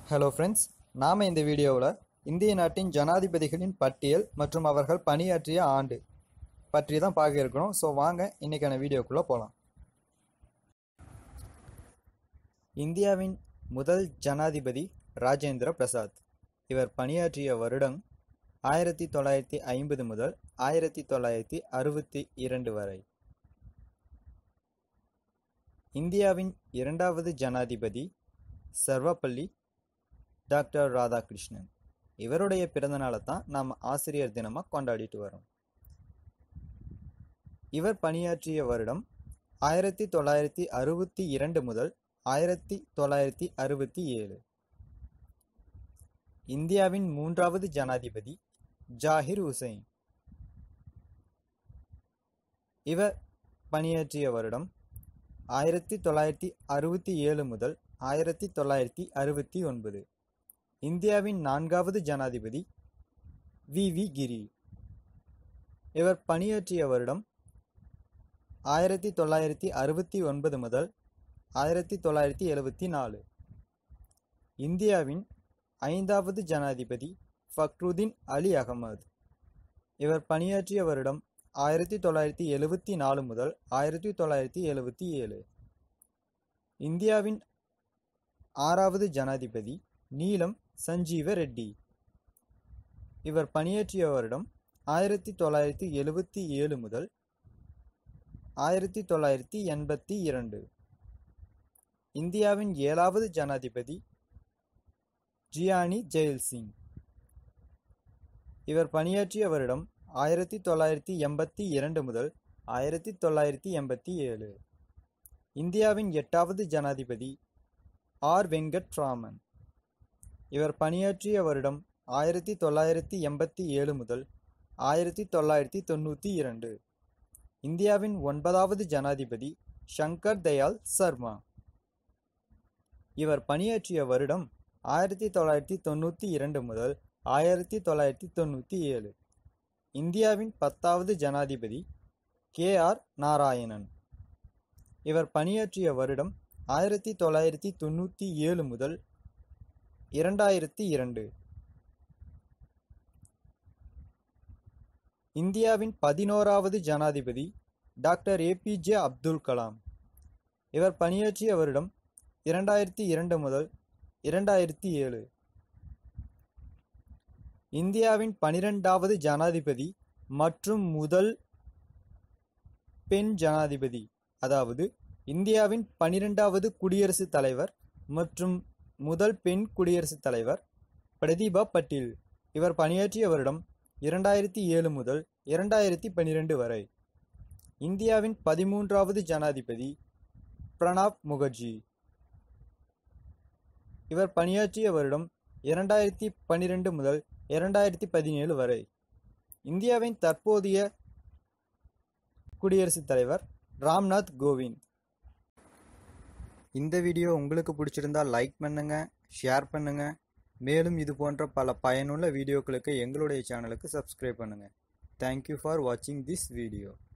hello friends நாம் இந்த வீடியோவில் இந்திய நாட்டின் ஜனாதிபதிகளின் பட்டியல் மற்றும் அவர்கள் பணியாற்றிய ஆண்டு பற்றி தான் பார்க்க இருக்கிறோம் ஸோ வாங்க இன்றைக்கான வீடியோக்குள்ளே போகலாம் இந்தியாவின் முதல் ஜனாதிபதி ராஜேந்திர பிரசாத் இவர் பணியாற்றிய வருடம் ஆயிரத்தி தொள்ளாயிரத்தி ஐம்பது முதல் ஆயிரத்தி தொள்ளாயிரத்தி அறுபத்தி இரண்டு வரை இந்தியாவின் இரண்டாவது ஜனாதிபதி சர்வப்பள்ளி டாக்டர் ராதாகிருஷ்ணன் இவருடைய பிறந்தநாளை தான் நாம் ஆசிரியர் தினமாக கொண்டாடிட்டு வரோம் இவர் பணியாற்றிய வருடம் ஆயிரத்தி தொள்ளாயிரத்தி அறுபத்தி இரண்டு முதல் ஆயிரத்தி தொள்ளாயிரத்தி அறுபத்தி ஏழு இந்தியாவின் மூன்றாவது ஜனாதிபதி ஜாகிர் ஹுசைன் இவர் பணியாற்றிய வருடம் ஆயிரத்தி தொள்ளாயிரத்தி அறுபத்தி ஏழு முதல் ஆயிரத்தி தொள்ளாயிரத்தி அறுபத்தி ஒன்பது இந்தியாவின் நான்காவது ஜனாதிபதி வி வி கிரி இவர் பணியாற்றிய வருடம் ஆயிரத்தி தொள்ளாயிரத்தி அறுபத்தி ஒன்பது முதல் ஆயிரத்தி தொள்ளாயிரத்தி எழுபத்தி நாலு இந்தியாவின் ஐந்தாவது ஜனாதிபதி ஃபக்ருதீன் அலி அகமது இவர் பணியாற்றிய வருடம் ஆயிரத்தி தொள்ளாயிரத்தி எழுபத்தி நாலு முதல் ஆயிரத்தி தொள்ளாயிரத்தி எழுபத்தி ஏழு இந்தியாவின் ஆறாவது ஜனாதிபதி நீலம் சஞ்சீவ ரெட்டி இவர் பணியாற்றிய வருடம் ஆயிரத்தி தொள்ளாயிரத்தி எழுபத்தி ஏழு முதல் ஆயிரத்தி தொள்ளாயிரத்தி எண்பத்தி இரண்டு இந்தியாவின் ஏழாவது ஜனாதிபதி ஜியானி ஜெயில் சிங் இவர் பணியாற்றிய வருடம் ஆயிரத்தி தொள்ளாயிரத்தி எண்பத்தி இரண்டு முதல் ஆயிரத்தி தொள்ளாயிரத்தி எண்பத்தி ஏழு இந்தியாவின் எட்டாவது ஜனாதிபதி ஆர் வெங்கட் ராமன் இவர் பணியாற்றிய வருடம் ஆயிரத்தி தொள்ளாயிரத்தி எண்பத்தி ஏழு முதல் ஆயிரத்தி தொள்ளாயிரத்தி தொண்ணூற்றி இரண்டு இந்தியாவின் ஒன்பதாவது ஜனாதிபதி சங்கர் தயாள் சர்மா இவர் பணியாற்றிய வருடம் ஆயிரத்தி தொள்ளாயிரத்தி தொண்ணூற்றி இரண்டு முதல் ஆயிரத்தி தொள்ளாயிரத்தி தொண்ணூற்றி ஏழு இந்தியாவின் பத்தாவது ஜனாதிபதி கே ஆர் நாராயணன் இவர் பணியாற்றிய வருடம் ஆயிரத்தி தொள்ளாயிரத்தி தொண்ணூற்றி ஏழு முதல் இரண்டாயிரத்தி இரண்டு இந்தியாவின் பதினோராவது ஜனாதிபதி டாக்டர் ஏபிஜே அப்துல் கலாம் இவர் பணியாற்றிய வருடம் இரண்டாயிரத்தி இரண்டு முதல் இரண்டாயிரத்தி ஏழு இந்தியாவின் பனிரெண்டாவது ஜனாதிபதி மற்றும் முதல் பெண் ஜனாதிபதி அதாவது இந்தியாவின் பனிரெண்டாவது குடியரசுத் தலைவர் மற்றும் முதல் பெண் குடியரசுத் தலைவர் பிரதீபா பட்டீல் இவர் பணியாற்றிய வருடம் இரண்டாயிரத்தி ஏழு முதல் இரண்டாயிரத்தி பன்னிரெண்டு வரை இந்தியாவின் பதிமூன்றாவது ஜனாதிபதி பிரணாப் முகர்ஜி இவர் பணியாற்றிய வருடம் இரண்டாயிரத்தி பன்னிரெண்டு முதல் இரண்டாயிரத்தி பதினேழு வரை இந்தியாவின் தற்போதைய குடியரசுத் தலைவர் ராம்நாத் கோவிந்த் இந்த வீடியோ உங்களுக்கு பிடிச்சிருந்தா லைக் பண்ணுங்க ஷேர் பண்ணுங்க மேலும் இது போன்ற பல பயனுள்ள வீடியோக்களுக்கு எங்களுடைய சேனலுக்கு சப்ஸ்கிரைப் பண்ணுங்க தேங்க்யூ ஃபார் வாட்சிங் திஸ் வீடியோ